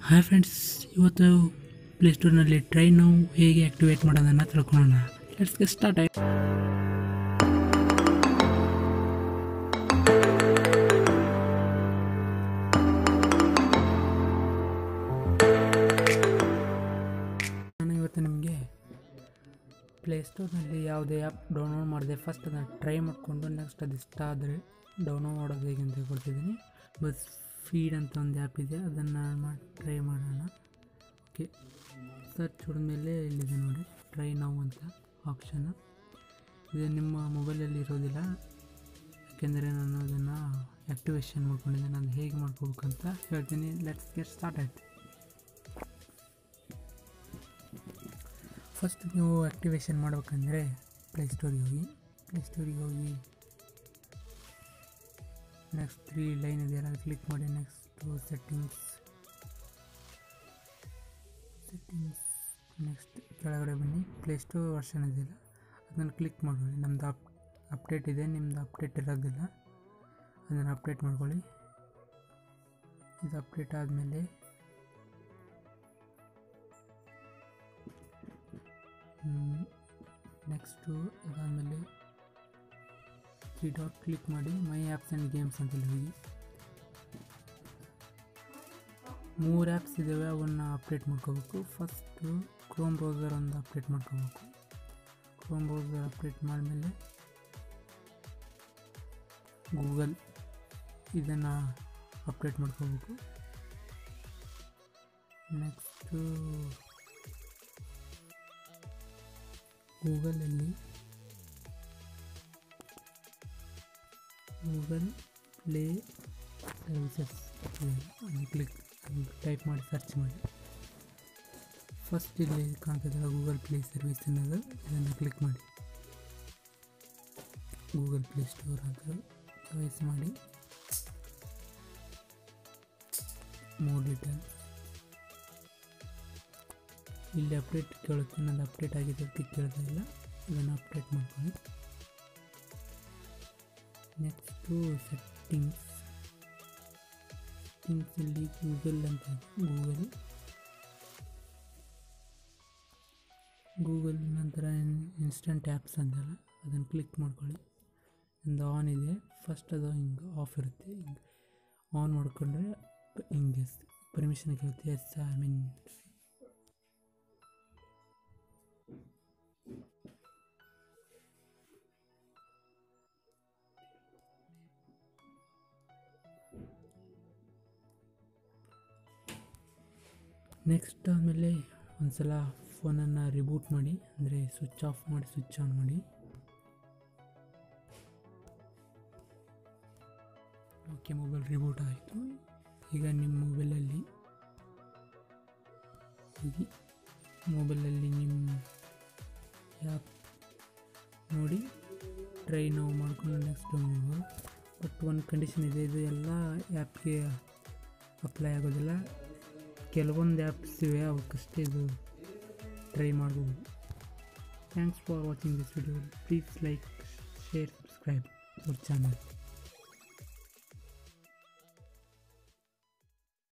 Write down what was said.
hi friends ಇವತ್ತು ಪ್ಲೇಸ್ಟೋರ್ನಲ್ಲಿ try ನಾವು ಹೇಗೆ ಆ್ಯಕ್ಟಿವೇಟ್ ಮಾಡೋದನ್ನು ತಿಳ್ಕೊಳ್ಳೋಣ ಲೆಟ್ಸ್ ಗೆಟ್ ಸ್ಟಾರ್ಟ್ ಆಯ್ತು ನಾನು ಇವತ್ತು ನಿಮಗೆ ಪ್ಲೇಸ್ಟೋರ್ನಲ್ಲಿ ಯಾವುದೇ ಆ್ಯಪ್ ಡೌನ್ಲೋಡ್ ಮಾಡಿದೆ ಫಸ್ಟ್ ಅದನ್ನು ಟ್ರೈ ಮಾಡಿಕೊಂಡು ನೆಕ್ಸ್ಟ್ ಅದು ಇಷ್ಟ ಆದರೆ ಡೌನ್ಲೋಡ್ ಮಾಡೋದು ಹೇಗೆ ಅಂತ ಹೇಳ್ಕೊಡ್ತಿದ್ದೀನಿ ಬಸ್ ಫೀಡ್ ಅಂತ ಒಂದು ಆ್ಯಪ್ ಇದೆ ಅದನ್ನು ಮಾಡಿ ಟ್ರೈ ಮಾಡೋಣ ಓಕೆ ಸರ್ಚ್ ಹೊಡೆದ್ಮೇಲೆ ಇಲ್ಲಿದೆ ನೋಡಿ ಟ್ರೈ ನಾವು ಅಂತ ಆಪ್ಷನ್ನು ಇದು ನಿಮ್ಮ ಮೊಬೈಲಲ್ಲಿ ಇರೋದಿಲ್ಲ ಯಾಕೆಂದರೆ ನಾನು ಅದನ್ನು ಆ್ಯಕ್ಟಿವೇಶನ್ ಮಾಡ್ಕೊಂಡಿದ್ದೆ ನಾನು ಹೇಗೆ ಮಾಡ್ಕೋಬೇಕಂತ ಹೇಳ್ತೀನಿ ಲೆಟ್ಸ್ ಗೆಟ್ ಸ್ಟಾರ್ಟ್ ಆಯ್ತು ಫಸ್ಟ್ ನೀವು ಆ್ಯಕ್ಟಿವೇಶನ್ ಮಾಡ್ಬೇಕಂದ್ರೆ ಪ್ಲೇಸ್ಟೋರಿಗೆ ಹೋಗಿ ಪ್ಲೇಸ್ಟೋರಿಗೆ ಹೋಗಿ ನೆಕ್ಸ್ಟ್ ತ್ರೀ ಲೈನ್ ಇದೆಯಲ್ಲ ಕ್ಲಿಕ್ ಮಾಡಿ ನೆಕ್ಸ್ಟು ಸೆಟ್ಟಿಂಗ್ಸ್ ಸೆಟ್ಟಿಂಗ್ಸ್ ನೆಕ್ಸ್ಟ್ ಕೆಳಗಡೆ ಬನ್ನಿ ಪ್ಲೇಸ್ಟೋರ್ ವರ್ಷನ್ ಇದೆಯಲ್ಲ ಅದನ್ನು ಕ್ಲಿಕ್ ಮಾಡ್ಕೊಳ್ಳಿ ನಮ್ಮದು ಅಪ್ ಅಪ್ಡೇಟ್ ಇದೆ ನಿಮ್ಮದು ಅಪ್ಡೇಟ್ ಇರೋದಿಲ್ಲ ಅದನ್ನು ಅಪ್ಡೇಟ್ ಮಾಡ್ಕೊಳ್ಳಿ ಇದು ಅಪ್ಡೇಟ್ ಆದಮೇಲೆ ನೆಕ್ಸ್ಟು ಅದಾದಮೇಲೆ ತ್ರೀ ಡಾಟ್ ಕ್ಲಿಕ್ ಮಾಡಿ ಮೈ ಆ್ಯಪ್ಸ್ ಆ್ಯಂಡ್ ಗೇಮ್ಸ್ ಅಂತೇಳಿ ಹೋಗಿ ಮೂರು ಆ್ಯಪ್ಸ್ ಇದ್ದಾವೆ ಅವನ್ನ ಅಪ್ಡೇಟ್ ಮಾಡ್ಕೋಬೇಕು ಫಸ್ಟು ಕ್ರೋಮ್ ಬ್ರೌಸರ್ ಒಂದು ಅಪ್ಡೇಟ್ ಮಾಡ್ಕೋಬೇಕು ಕ್ರೋಮ್ ಬ್ರೌಸರ್ ಅಪ್ಡೇಟ್ ಮಾಡಿದ್ಮೇಲೆ ಗೂಗಲ್ ಇದನ್ನು ಅಪ್ಡೇಟ್ ಮಾಡ್ಕೋಬೇಕು ನೆಕ್ಸ್ಟು ಗೂಗಲಲ್ಲಿ ಗೂಗಲ್ ಪ್ಲೇ ಸರ್ವಿಸಸ್ ಅದನ್ನು ಕ್ಲಿಕ್ ಟೈಪ್ ಮಾಡಿ ಸರ್ಚ್ ಮಾಡಿ ಫಸ್ಟ್ ಇಲ್ಲಿ ಕಾಣ್ತದಲ್ಲ ಗೂಗಲ್ ಪ್ಲೇ ಸರ್ವಿಸ್ ಅನ್ನೋದು ಇದನ್ನು ಕ್ಲಿಕ್ ಮಾಡಿ ಗೂಗಲ್ ಪ್ಲೇ ಸ್ಟೋರ್ ಅಂತ ಚಾಯ್ಸ್ ಮಾಡಿ ಮೋರ್ ಡೀಟೇಲ್ಸ್ ಇಲ್ಲಿ ಅಪ್ಡೇಟ್ ಕೇಳುತ್ತೆ ನಂದು ಅಪ್ಡೇಟ್ ಆಗಿದೆ ಅಂತ ಕೇಳ್ತಾ ಇಲ್ಲ ಇದನ್ನು ಅಪ್ಡೇಟ್ ಮಾಡ್ಕೊಳ್ಳಿ ನೆಕ್ಸ್ಟು ಸೆಟ್ಟಿಂಗ್ಸ್ ಸೆಟ್ಟಿಂಗ್ಸಲ್ಲಿ ಗೂಗಲ್ ಅಂತ ಇದೆ ಗೂಗಲ್ ಗೂಗಲ್ ನಂತರ ಇನ್ಸ್ಟಂಟ್ ಆ್ಯಪ್ಸ್ ಅಂತಲ್ಲ ಅದನ್ನು ಕ್ಲಿಕ್ ಮಾಡ್ಕೊಳ್ಳಿ ಒಂದು ಆನ್ ಇದೆ ಫಸ್ಟ್ ಅದು ಹಿಂಗೆ ಆಫ್ ಇರುತ್ತೆ ಹಿಂಗೆ ಆನ್ ಮಾಡಿಕೊಂಡ್ರೆ ಹಿಂಗೆ ಪರ್ಮಿಷನ್ ಕೇಳುತ್ತೆ ಎಸ್ ಐ ಮೀನ್ ನೆಕ್ಸ್ಟ್ ಆದಮೇಲೆ ಒಂದು ಸಲ ಫೋನನ್ನು ರಿಬೂಟ್ ಮಾಡಿ ಅಂದರೆ ಸ್ವಿಚ್ ಆಫ್ ಮಾಡಿ ಸ್ವಿಚ್ ಆನ್ ಮಾಡಿ ಓಕೆ ಮೊಬೈಲ್ ರಿಬೂಟ್ ಆಯಿತು ಈಗ ನಿಮ್ಮ ಮೊಬೈಲಲ್ಲಿ ಹೋಗಿ ಮೊಬೈಲಲ್ಲಿ ನಿಮ್ಮ ಆ್ಯಪ್ ನೋಡಿ ಟ್ರೈ ನಾವು ಮಾಡ್ಕೊಂಡು ನೆಕ್ಸ್ಟ್ ಮಾಡ್ಬೋದು ಬಟ್ ಒಂದು ಕಂಡೀಷನ್ ಇದೆ ಇದು ಎಲ್ಲ ಆ್ಯಪ್ಗೆ ಅಪ್ಲೈ ಆಗೋದಿಲ್ಲ ಕೆಲವೊಂದು ಆ್ಯಪ್ಸ್ ಇವೆ ಅವಕ್ಕಷ್ಟೇ ಇದು ಟ್ರೈ ಮಾಡ್ಬೋದು thanks for watching this video please like share subscribe our channel